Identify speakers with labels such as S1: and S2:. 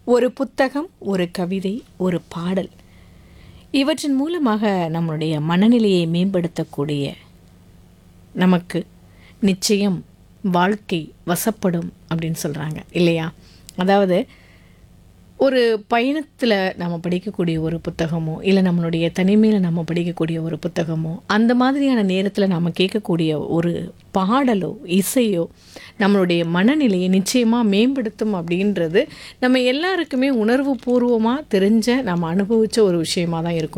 S1: ஒரு புத்தகம் ஒரு கவிதை ஒரு பாடல் இவற்றின் மூலமாக நம்மளுடைய மனநிலையை மேம்படுத்தக்கூடிய நமக்கு நிச்சயம் வாழ்க்கை வசப்படும் அப்படின்னு சொல்கிறாங்க இல்லையா அதாவது ஒரு பயணத்தில் நம்ம படிக்கக்கூடிய ஒரு புத்தகமோ இல்லை நம்மளுடைய தனிமையில் நம்ம படிக்கக்கூடிய ஒரு புத்தகமோ அந்த மாதிரியான நேரத்தில் நம்ம கேட்கக்கூடிய ஒரு பாடலோ இசையோ நம்மளுடைய மனநிலையை நிச்சயமாக மேம்படுத்தும் அப்படின்றது நம்ம எல்லாருக்குமே உணர்வு பூர்வமாக தெரிஞ்ச நம்ம அனுபவித்த ஒரு விஷயமா தான் இருக்கும்